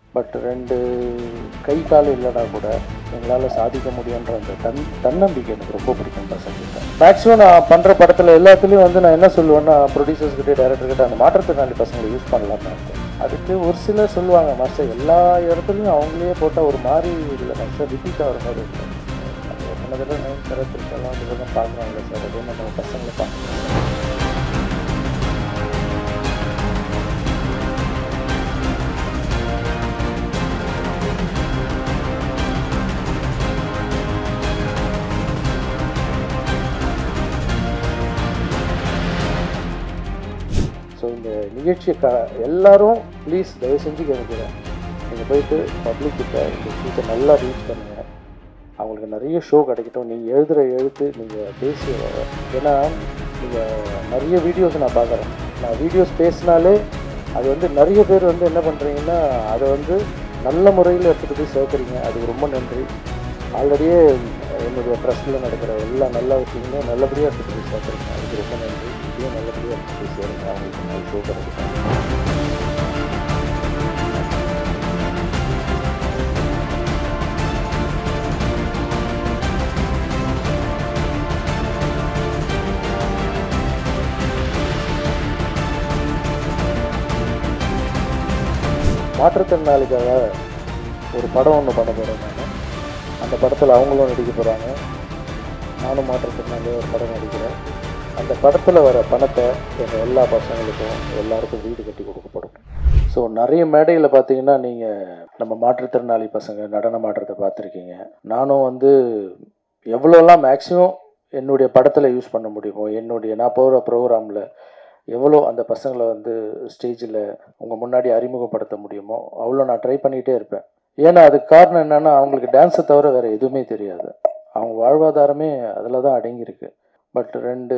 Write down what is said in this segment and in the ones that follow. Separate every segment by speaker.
Speaker 1: but ரெண்டு கை கால் இல்லைனா கூட எங்களால் சாதிக்க முடியுன்ற அந்த தன் தன்னம்பிக்கை எனக்கு ரொம்ப பிடிக்கும் பசங்க மேக்ஸிமம் நான் பண்ணுற படத்தில் எல்லாத்துலேயும் வந்து நான் என்ன சொல்லுவேன்னா ப்ரொடியூசர்ஸ் கிட்டே டேரக்டர் கிட்ட அந்த மாற்றுத்திறனாளி பசங்களை யூஸ் பண்ணலாம்னு இருக்கேன் அதுக்கு ஒரு சிலர் சொல்லுவாங்க மாஸ்டர் எல்லா இடத்துலையும் அவங்களே போட்டால் ஒரு மாதிரி இல்லை மாஸ்டர் ரிப்பீட் ஆகிற மாதிரி இருக்கு அது எத்தனை தடவை நைன் தரத்திற்கெல்லாம் வந்து தான் பார்க்குறாங்களே சார் அதே மாதிரி நம்ம பசங்களை பார்க்கணும் ஸோ இந்த நிகழ்ச்சியை க எல்லாரும் ப்ளீஸ் தயவு செஞ்சு கேட்குறேன் நீங்கள் போயிட்டு பப்ளிக் கிட்ட இந்த விஷயத்தை நல்லா ரீச் பண்ணுங்கள் அவங்களுக்கு நிறைய ஷோ கிடைக்கட்டும் நீங்கள் எழுதுகிற எழுத்து நீங்கள் பேசி ஏன்னா நீங்கள் நிறைய வீடியோஸ் நான் பார்க்குறேன் நான் வீடியோஸ் பேசினாலே அது வந்து நிறைய பேர் வந்து என்ன பண்ணுறீங்கன்னா அதை வந்து நல்ல முறையில் எடுத்துகிட்டு போய் சேர்க்குறீங்க அதுக்கு ரொம்ப நன்றி ஆல்ரெடியே என்னுடைய ட்ரஸ்ட்டில் நடக்கிற எல்லா நல்ல விஷயங்களும் நல்லபடியாக எடுத்துகிட்டு போய் சேர்க்குறீங்க அதுக்கு ரொம்ப நன்றி இதையும் நல்லபடியாக எடுத்துகிட்டு போய் சேருங்க அவங்களுக்கு நல்ல ஷோ கிடைக்கும் மாற்றுத்திறனாளிக்காக ஒரு படம் ஒன்று பண்ண போகிறேன் நான் அந்த படத்தில் அவங்களும் நடிக்க போகிறாங்க நானும் மாற்றுத்திறனாளியாக ஒரு படம் நடிக்கிறேன் அந்த படத்தில் வர பணத்தை எங்கள் எல்லா பசங்களுக்கும் எல்லாருக்கும் வீடு கட்டி கொடுக்கப்படும் ஸோ நிறைய மேடையில் பார்த்தீங்கன்னா நீங்கள் நம்ம மாற்றுத்திறனாளி பசங்க நடனம் ஆடுறதை பார்த்துருக்கீங்க நானும் வந்து எவ்வளோலாம் மேக்ஸிமம் என்னுடைய படத்தில் யூஸ் பண்ண முடியுமோ என்னுடைய நான் போகிற ப்ரோக்ராமில் எவ்வளோ அந்த பசங்களை வந்து ஸ்டேஜில் உங்கள் முன்னாடி அறிமுகப்படுத்த முடியுமோ அவ்வளோ நான் ட்ரை பண்ணிகிட்டே இருப்பேன் ஏன்னா அதுக்கு காரணம் என்னென்னா அவங்களுக்கு டான்ஸை தவிர வேறு எதுவுமே தெரியாது அவங்க வாழ்வாதாரமே அதில் தான் அடங்கியிருக்கு பட் ரெண்டு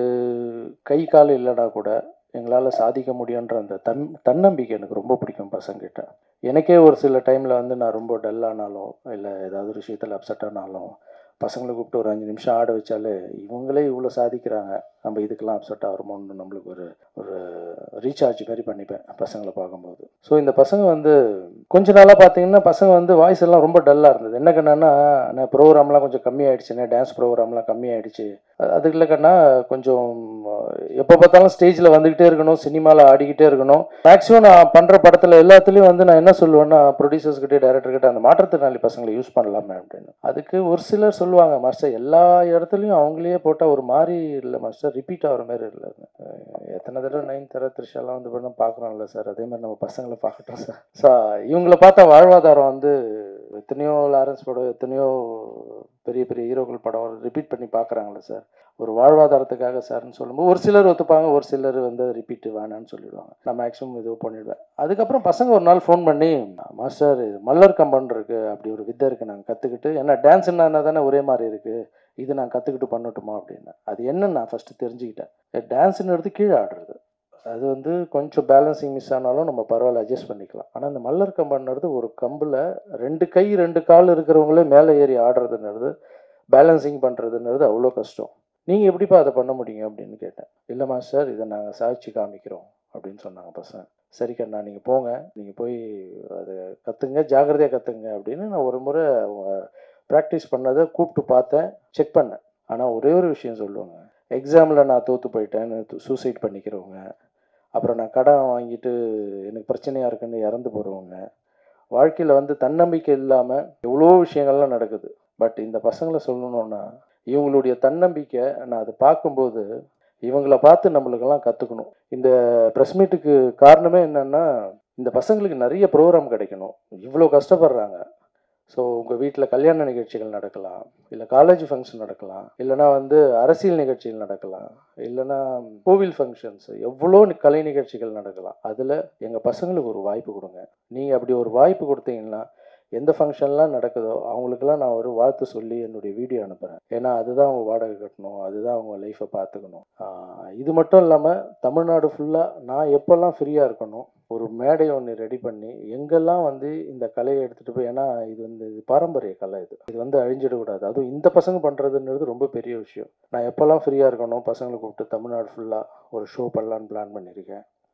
Speaker 1: கை கால் இல்லைனா கூட எங்களால் சாதிக்க முடியுன்ற அந்த தன் தன்னம்பிக்கை எனக்கு ரொம்ப பிடிக்கும் பசங்கிட்ட எனக்கே ஒரு சில டைமில் வந்து நான் ரொம்ப டல்லானாலும் இல்லை ஏதாவது ஒரு விஷயத்தில் அப்செட் ஆனாலும் பசங்களை கூப்பிட்டு ஒரு அஞ்சு நிமிஷம் ஆட வச்சாலே இவங்களே இவ்வளோ சாதிக்கிறாங்க நம்ம இதுக்கெல்லாம் அப்செட் ஆகிறோமோன்னு நம்மளுக்கு ஒரு ஒரு ரீசார்ஜ் மாதிரி பண்ணிப்பேன் பசங்களை பார்க்கும்போது ஸோ இந்த பசங்க வந்து கொஞ்ச நாளாக பார்த்தீங்கன்னா பசங்க வந்து வாய்ஸ் எல்லாம் ரொம்ப டல்லாக இருந்தது என்ன கண்ணா நான் ப்ரோக்ராம்லாம் கொஞ்சம் கம்மியாயிடுச்சுண்ணே டான்ஸ் ப்ரோக்ராம்லாம் கம்மியாயிடுச்சு அதுக்கு இல்லைக்கண்ணா கொஞ்சம் எப்போ பார்த்தாலும் ஸ்டேஜில் வந்துக்கிட்டே இருக்கணும் சினிமாவில் ஆடிக்கிட்டே இருக்கணும் மேக்ஸிமம் நான் பண்ணுற படத்தில் எல்லாத்துலேயும் வந்து நான் என்ன சொல்லுவேன்னா ப்ரொடியூசர்ஸ் கிட்டே டேரக்டர் கிட்ட அந்த மாற்றுத்திறனாளி பசங்களை யூஸ் பண்ணலாமே அப்படின்னு அதுக்கு ஒரு சிலர் சொல்லுவாங்க மாஸ்டர் எல்லா இடத்துலையும் அவங்களே போட்டால் ஒரு மாதிரி இல்லை மாஸ்டர் ரிப்பீட் ஆகிற மாதிரி இல்லை எத்தனை தடவை நைன் தர த்ரிஷாலாம் வந்து பண்ண பார்க்குறோம்ல சார் அதே மாதிரி நம்ம பசங்களை பார்க்கட்டும் சார் ஸோ இவங்கள பார்த்தா வாழ்வாதாரம் வந்து எத்தனையோ லாரன்ஸ் படம் எத்தனையோ பெரிய பெரிய ஹீரோக்கள் படம் ரிப்பீட் பண்ணி பார்க்குறாங்களே சார் ஒரு வாழ்வாதாரத்துக்காக சார்னு சொல்லும்போது ஒரு சிலர் ஒத்துப்பாங்க ஒரு சிலர் வந்து ரிப்பீட் வேணான்னு சொல்லிடுவாங்க நான் மேக்ஸிமம் இது பண்ணிடுவேன் அதுக்கப்புறம் பசங்க ஒரு நாள் ஃபோன் பண்ணி மாஸ்டர் இது மல்லர் கம்பன் இருக்கு அப்படி ஒரு வித்தை இருக்கு நாங்கள் கற்றுக்கிட்டு ஏன்னா டான்ஸ் என்ன தானே ஒரே மாதிரி இருக்கு இது நான் கற்றுக்கிட்டு பண்ணட்டுமா அப்படின்னு அது என்னன்னு நான் ஃபஸ்ட்டு தெரிஞ்சுக்கிட்டேன் டான்ஸுன்றது கீழே ஆடுறது அது வந்து கொஞ்சம் பேலன்சிங் மிஸ் ஆனாலும் நம்ம பரவாயில்ல அட்ஜஸ்ட் பண்ணிக்கலாம் ஆனால் இந்த மல்லர் கம்பன்றது ஒரு கம்பில் ரெண்டு கை ரெண்டு கால் இருக்கிறவங்களே மேலே ஏறி ஆடுறதுன்றது பேலன்சிங் பண்ணுறதுன்றது அவ்வளோ கஷ்டம் நீங்கள் எப்படிப்பா அதை பண்ண முடியும் அப்படின்னு கேட்டேன் இல்லை மாஸ்டர் இதை நாங்கள் சாதிச்சு காமிக்கிறோம் அப்படின்னு சொன்னாங்க பசங்க சரி கண்ணா நீங்கள் போங்க நீங்கள் போய் அதை கற்றுங்க ஜாக்கிரதையாக கற்றுங்க அப்படின்னு நான் ஒரு முறை ப்ராக்டிஸ் பண்ணதை கூப்பிட்டு பார்த்தேன் செக் பண்ணேன் ஆனால் ஒரே ஒரு விஷயம் சொல்லுவாங்க எக்ஸாமில் நான் தோற்று போயிட்டேன்னு சூசைட் பண்ணிக்கிறவங்க அப்புறம் நான் கடன் வாங்கிட்டு எனக்கு பிரச்சனையாக இருக்குன்னு இறந்து போகிறவங்க வாழ்க்கையில் வந்து தன்னம்பிக்கை இல்லாமல் எவ்வளோ விஷயங்கள்லாம் நடக்குது பட் இந்த பசங்களை சொல்லணுன்னா இவங்களுடைய தன்னம்பிக்கை நான் அதை பார்க்கும்போது இவங்கள பார்த்து நம்மளுக்கெல்லாம் கற்றுக்கணும் இந்த ப்ரெஸ் மீட்டுக்கு காரணமே என்னென்னா இந்த பசங்களுக்கு நிறைய ப்ரோக்ராம் கிடைக்கணும் இவ்வளோ கஷ்டப்படுறாங்க ஸோ உங்கள் வீட்டில் கல்யாண நிகழ்ச்சிகள் நடக்கலாம் இல்லை காலேஜ் ஃபங்க்ஷன் நடக்கலாம் இல்லைனா வந்து அரசியல் நிகழ்ச்சிகள் நடக்கலாம் இல்லைனா கோவில் ஃபங்க்ஷன்ஸ் எவ்வளோ கலை நிகழ்ச்சிகள் நடக்கலாம் அதில் எங்கள் பசங்களுக்கு ஒரு வாய்ப்பு கொடுங்க நீங்கள் அப்படி ஒரு வாய்ப்பு கொடுத்தீங்கன்னா எந்த ஃபங்க்ஷன்லாம் நடக்குதோ அவங்களுக்கெல்லாம் நான் ஒரு வாழ்த்து சொல்லி என்னுடைய வீடியோ அனுப்புகிறேன் ஏன்னா அதுதான் அவங்க வாடகை கட்டணும் அதுதான் அவங்க லைஃப்பை பார்த்துக்கணும் இது மட்டும் இல்லாமல் தமிழ்நாடு ஃபுல்லாக நான் எப்போல்லாம் ஃப்ரீயாக இருக்கணும் ஒரு மேடை ஒன்று ரெடி பண்ணி எங்கெல்லாம் வந்து இந்த கலையை எடுத்துகிட்டு போய் ஏன்னா இது வந்து இது பாரம்பரிய கலை இது இது வந்து அழிஞ்சிடக்கூடாது அதுவும் இந்த பசங்க பண்ணுறதுன்றது ரொம்ப பெரிய விஷயம் நான் எப்போல்லாம் ஃப்ரீயாக இருக்கணும் பசங்களை கூப்பிட்டு தமிழ்நாடு ஃபுல்லாக ஒரு ஷோ பண்ணலான்னு பிளான் பண்ணியிருக்கேன்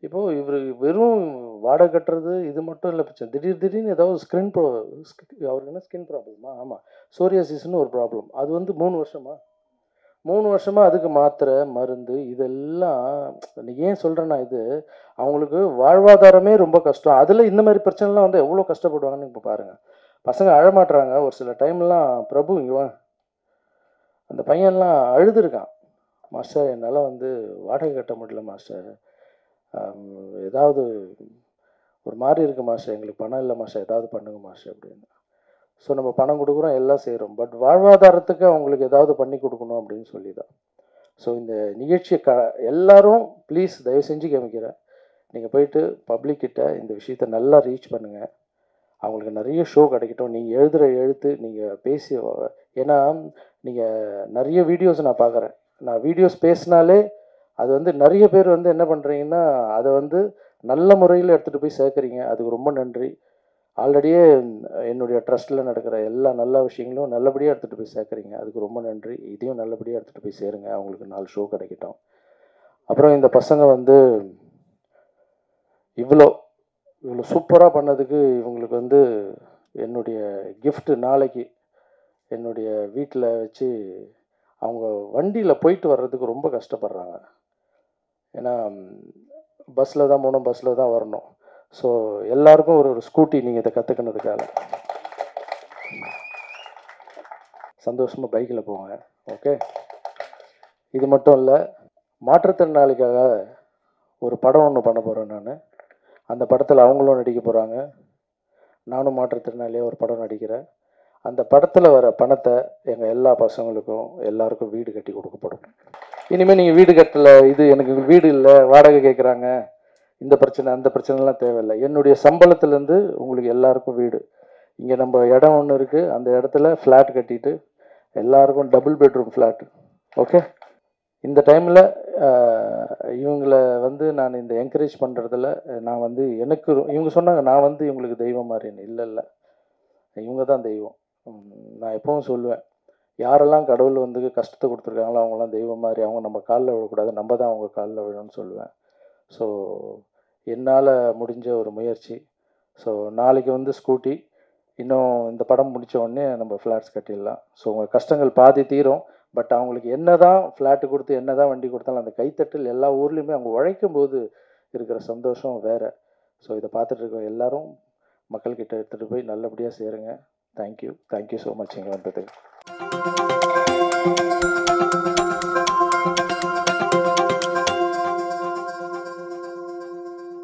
Speaker 1: இப்போது இவர் வெறும் வாடகை கட்டுறது இது மட்டும் இல்லை பிரச்சனை திடீர் திடீர்னு ஏதாவது ஸ்கின் ப்ரோ அவருக்கு என்ன ஸ்கின் ப்ராப்ளமா ஆமாம் சோரியாசிஸ்னு ஒரு ப்ராப்ளம் அது வந்து மூணு வருஷமா மூணு வருஷமாக அதுக்கு மாத்திரை மருந்து இதெல்லாம் நீ ஏன் சொல்கிறேன்னா இது அவங்களுக்கு வாழ்வாதாரமே ரொம்ப கஷ்டம் அதில் இந்த மாதிரி பிரச்சனைலாம் வந்து எவ்வளோ கஷ்டப்படுவாங்கன்னு இப்போ பாருங்கள் பசங்க அழமாட்டுறாங்க ஒரு சில டைம்லாம் பிரபு இங்கே வா அந்த பையன்லாம் அழுதுருக்கான் மாஸ்டர் என்னால் வந்து வாடகை கட்ட முடியல மாஸ்டர் ஆம், ஏதாவது ஒரு மாதிரி இருக்கு மாஸ்டர் எங்களுக்கு பணம் இல்லை மாஸ்டர் ஏதாவது பண்ணுங்க மாஸ்டர் அப்படின்னு ஸோ நம்ம பணம் கொடுக்குறோம் எல்லாம் செய்கிறோம் பட் வாழ்வாதாரத்துக்கு அவங்களுக்கு ஏதாவது பண்ணி கொடுக்கணும் அப்படின்னு சொல்லி தான் ஸோ இந்த நிகழ்ச்சியை க எல்லாரும் ப்ளீஸ் தயவு செஞ்சு கவனிக்கிறேன் நீங்கள் போயிட்டு பப்ளிக் கிட்ட இந்த விஷயத்த நல்லா ரீச் பண்ணுங்கள் அவங்களுக்கு நிறைய ஷோ கிடைக்கட்டும் நீங்கள் எழுதுகிற எழுத்து நீங்கள் பேசி ஏன்னா நீங்கள் நிறைய வீடியோஸ் நான் பார்க்குறேன் நான் வீடியோஸ் பேசினாலே அது வந்து நிறைய பேர் வந்து என்ன பண்ணுறீங்கன்னா அதை வந்து நல்ல முறையில் எடுத்துகிட்டு போய் சேர்க்குறீங்க அதுக்கு ரொம்ப நன்றி ஆல்ரெடியே என்னுடைய ட்ரஸ்ட்டில் நடக்கிற எல்லா நல்ல விஷயங்களும் நல்லபடியாக எடுத்துகிட்டு போய் சேர்க்குறீங்க அதுக்கு ரொம்ப நன்றி இதையும் நல்லபடியாக எடுத்துகிட்டு போய் சேருங்க அவங்களுக்கு நாலு ஷோ கிடைக்கட்டும் அப்புறம் இந்த பசங்க வந்து இவ்வளோ இவ்வளோ சூப்பராக பண்ணதுக்கு இவங்களுக்கு வந்து என்னுடைய gift நாளைக்கு என்னுடைய வீட்டில் வச்சு அவங்க வண்டியில் போயிட்டு வர்றதுக்கு ரொம்ப கஷ்டப்படுறாங்க ஏன்னா பஸ்ஸில் தான் போகணும் பஸ்ஸில் தான் வரணும் ஸோ எல்லாருக்கும் ஒரு ஒரு ஸ்கூட்டி நீங்கள் இதை கற்றுக்கினதுக்காக சந்தோஷமாக பைக்கில் போங்க ஓகே இது மட்டும் இல்லை மாற்றுத்திறனாளிக்காக ஒரு படம் ஒன்று பண்ண போகிறேன் நான் அந்த படத்தில் அவங்களும் நடிக்க போகிறாங்க நானும் மாற்றுத்திறனாளியாக ஒரு படம் நடிக்கிறேன் அந்த படத்தில் வர பணத்தை எங்கள் எல்லா பசங்களுக்கும் எல்லாருக்கும் வீடு கட்டி கொடுக்கப்படும் இனிமேல் நீங்கள் வீடு கட்டலை இது எனக்கு வீடு இல்லை வாடகை கேட்குறாங்க இந்த பிரச்சனை அந்த பிரச்சனைலாம் தேவையில்லை என்னுடைய சம்பளத்துலேருந்து உங்களுக்கு எல்லாருக்கும் வீடு இங்கே நம்ம இடம் ஒன்று இருக்குது அந்த இடத்துல ஃப்ளாட் கட்டிட்டு எல்லாருக்கும் டபுள் பெட்ரூம் ஃப்ளாட் ஓகே இந்த டைமில் இவங்களை வந்து நான் இந்த என்கரேஜ் பண்ணுறதுல நான் வந்து எனக்கு ரொ- இவங்க சொன்னாங்க நான் வந்து இவங்களுக்கு தெய்வம் மாதிரின்னு இல்லை இல்லை இவங்க தான் தெய்வம் உம், நான் எப்பவும் சொல்லுவேன் யாரெல்லாம் கடவுள் வந்து கஷ்டத்தை கொடுத்துருக்காங்களோ அவங்களாம் தெய்வம் மாதிரி அவங்க நம்ம காலில் விழக்கூடாது நம்ம தான் அவங்க காலில் விழணும்னு சொல்லுவேன் ஸோ என்னால் முடிஞ்ச ஒரு முயற்சி ஸோ நாளைக்கு வந்து ஸ்கூட்டி இன்னும் இந்த படம் முடிச்ச உடனே நம்ம ஃப்ளாட்ஸ் கட்டிடலாம் ஸோ உங்கள் கஷ்டங்கள் பாதி தீரும் பட் அவங்களுக்கு என்ன தான் ஃப்ளாட்டு கொடுத்து என்ன தான் வண்டி கொடுத்தாலும் அந்த கைத்தட்டல் எல்லா ஊர்லேயுமே அவங்க உழைக்கும் போது இருக்கிற சந்தோஷம் வேறு ஸோ இதை பார்த்துட்டு இருக்க எல்லாரும் மக்கள்கிட்ட எடுத்துகிட்டு போய் நல்லபடியாக சேருங்க தேங்க்யூ தேங்க்யூ ஸோ மச் இங்கே வந்ததுக்கு